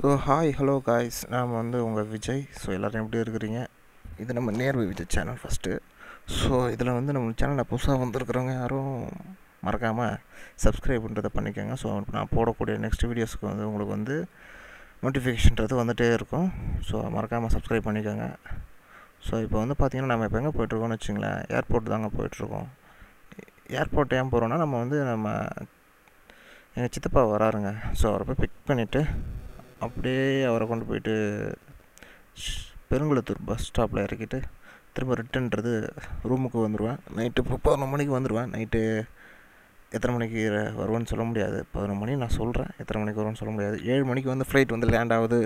so hi hello guys நாம் வந்து உங்கள் விஜய் ஸோ எல்லோரும் எப்படி இருக்கிறீங்க இது நம்ம நேர்வை விஜய் சேனல் ஃபஸ்ட்டு ஸோ இதில் வந்து நம்ம சேனலில் புதுசாக வந்திருக்கிறவங்க யாரும் மறக்காமல் சப்ஸ்கிரைப் பண்ணுறதை பண்ணிக்கோங்க ஸோ நான் போடக்கூடிய நெக்ஸ்ட் வீடியோஸ்க்கு வந்து உங்களுக்கு வந்து நோட்டிஃபிகேஷன்றது வந்துகிட்டே இருக்கும் ஸோ மறக்காமல் சப்ஸ்கிரைப் பண்ணிக்கோங்க ஸோ இப்போ வந்து பார்த்திங்கன்னா நம்ம இப்போ எங்கே போயிட்டுருக்கோம்னு வச்சுங்களேன் ஏர்போர்ட் தாங்க போயிட்டுருக்கோம் ஏர்போர்ட் ஏன் போகிறோன்னா நம்ம வந்து நம்ம எங்கள் சித்தப்பா வராருங்க ஸோ அவரை போய் பிக் பண்ணிவிட்டு அப்படியே அவரை கொண்டு போயிட்டு ஷ்- பெருங்குளத்தூர் பஸ் ஸ்டாப்பில் இறக்கிட்டு திரும்ப ரிட்டன்றது ரூமுக்கு வந்துடுவேன் நைட்டு இப்போ பதினொரு மணிக்கு வந்துடுவேன் நைட்டு எத்தனை மணிக்கு ர- வருவேன்னு சொல்ல முடியாது பதினொரு மணி நான் சொல்கிறேன் எத்தனை மணிக்கு வருவேன்னு சொல்ல முடியாது ஏழு மணிக்கு வந்து ஃப்ளைட் வந்து லேண்ட் ஆகுது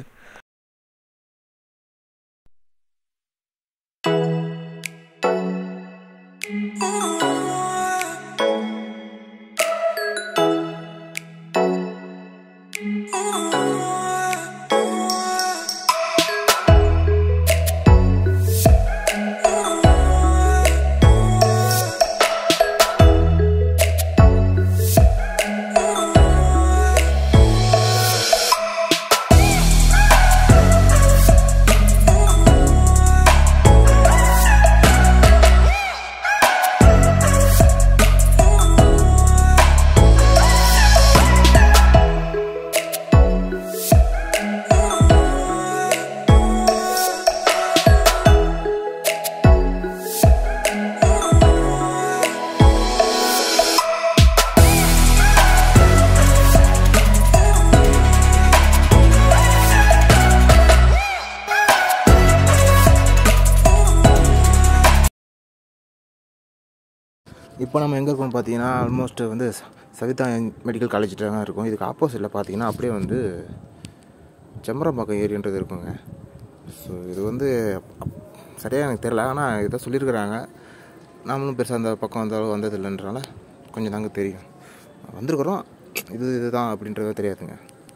இப்போ நம்ம எங்கே இருக்கோம் பார்த்தீங்கன்னா ஆல்மோஸ்ட் வந்து ச- சவிதா மெடிக்கல் காலேஜ்கிட்ட தான் இருக்கும் இதுக்கு ஆப்போசிட்டில் பார்த்தீங்கன்னா அப்படியே வந்து செம்பரம்பாக்கம் ஏரின்றது இருக்குங்க ஸோ இது வந்து சரியாக எனக்கு தெரில ஆனால் இதை சொல்லியிருக்கிறாங்க நாமளும் பெருசாக அந்த பக்கம் வந்தாலும் வந்தது இல்லைன்றனால கொஞ்சம் தாங்க தெரியும் வந்திருக்கிறோம் இது இதுதான் அப்படின்றது தெரியாதுங்க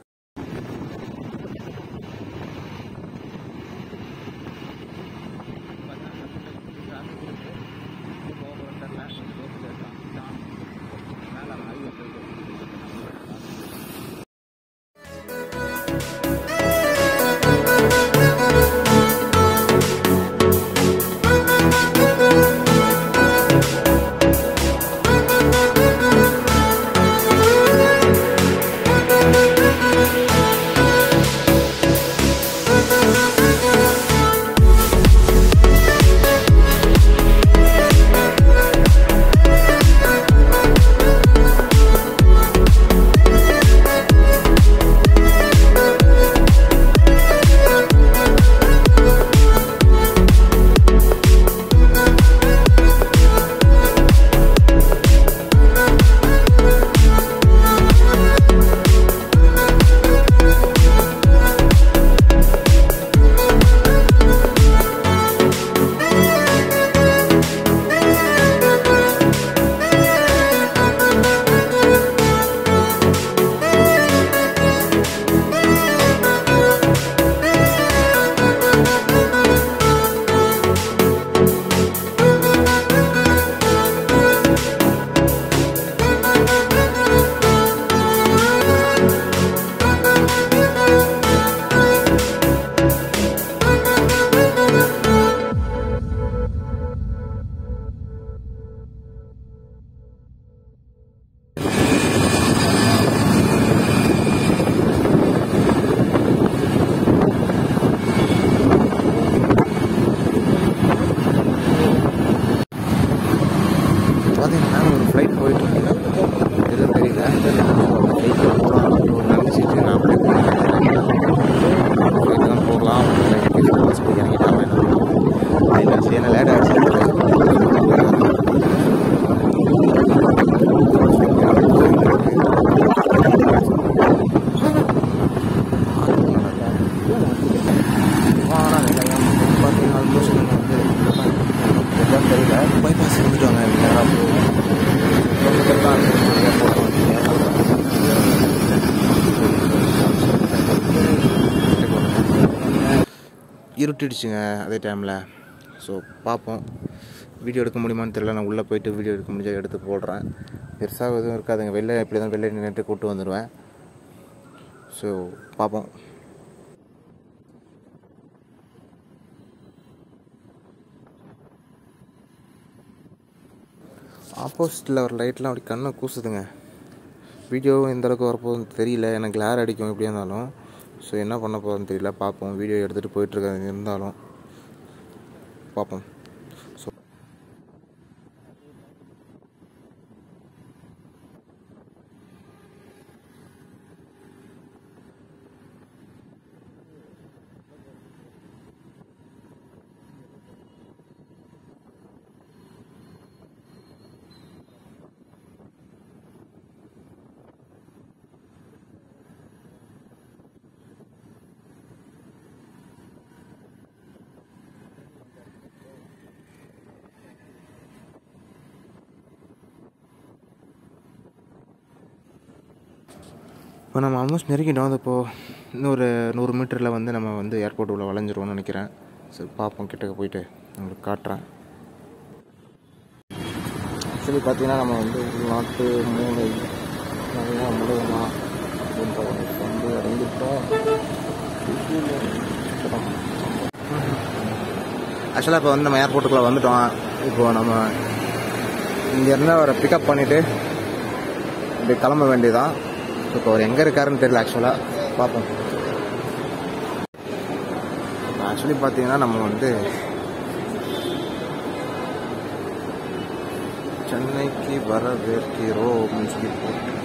பார்த்தீங்கன்னா ஒரு ஃப்ளைட் போயிட்டு இருக்கு எதுவும் தெரியல ஃப்ளைட்டில் போகலாம் ஒரு நினச்சிட்டு நான் அப்படியே ஃப்ளைட்டில் தான் போகலாம் பஸ் போய் இறங்கிட்டாங்க என்ன செய்யணும் லேட் ஆகிடுச்சு பார்த்தீங்கன்னா ஆல்மோஸ்ட் வந்து எல்லாம் தெரியல பைபாஸ் வந்துட்டாங்க நேராக இருட்டிடுச்சுங்க அதே டைமில் ஸோ பார்ப்போம் வீடியோ எடுக்க முடியுமான்னு தெரியல நான் உள்ளே போயிட்டு வீடியோ எடுக்க முடிஞ்சா எடுத்து போடுறேன் பெருசாக எதுவும் இருக்காதுங்க வெளில எப்படி தான் வெளில நின்றுட்டு கூப்பிட்டு வந்துடுவேன் ஸோ பார்ப்போம் ஆப்போசிட்டில் ஒரு லைட்லாம் அப்படி கண்ணை கூசுதுங்க வீடியோவும் எந்த அளவுக்கு வரப்போகுதுன்னு தெரியல எனக்கு கிளார் அடிக்கும் எப்படியா இருந்தாலும் ஸோ என்ன பண்ண போகுதுன்னு தெரியல பார்ப்போம் வீடியோ எடுத்துகிட்டு போயிட்டுருக்காங்க இருந்தாலும் பார்ப்போம் ஸோ இப்போ நம்ம ஆல்மோஸ்ட் நெருங்கிட்டோம் அது இப்போது இன்னொரு நூறு மீட்டரில் வந்து நம்ம வந்து ஏர்போர்ட் உள்ள வளைஞ்சிருவோம்னு நினைக்கிறேன் சரி பார்ப்போம் கிட்டக்க போயிட்டு உங்களுக்கு காட்டுறேன் ஆக்சுவலி பார்த்தீங்கன்னா நம்ம வந்து நாட்டு மூளை நல்லா முழுவதுமா அப்படின்ற ஒரு வந்து இறங்கிட்டோம் ஆக்சுவலாக இப்போ வந்து நம்ம ஏர்போர்ட்டுக்குள்ளே வந்துட்டோம் இப்போது நம்ம இங்கேருந்து அவரை பிக்கப் பண்ணிவிட்டு இப்படி கிளம்ப வேண்டியதான் இப்போ அவர் எங்கே இருக்காருன்னு தெரியல ஆக்சுவலாக பார்ப்போம் ஆக்சுவலி பார்த்தீங்கன்னா நம்ம வந்து சென்னைக்கு வரவேற்கிறோம் அப்படின்னு சொல்லி போட்டு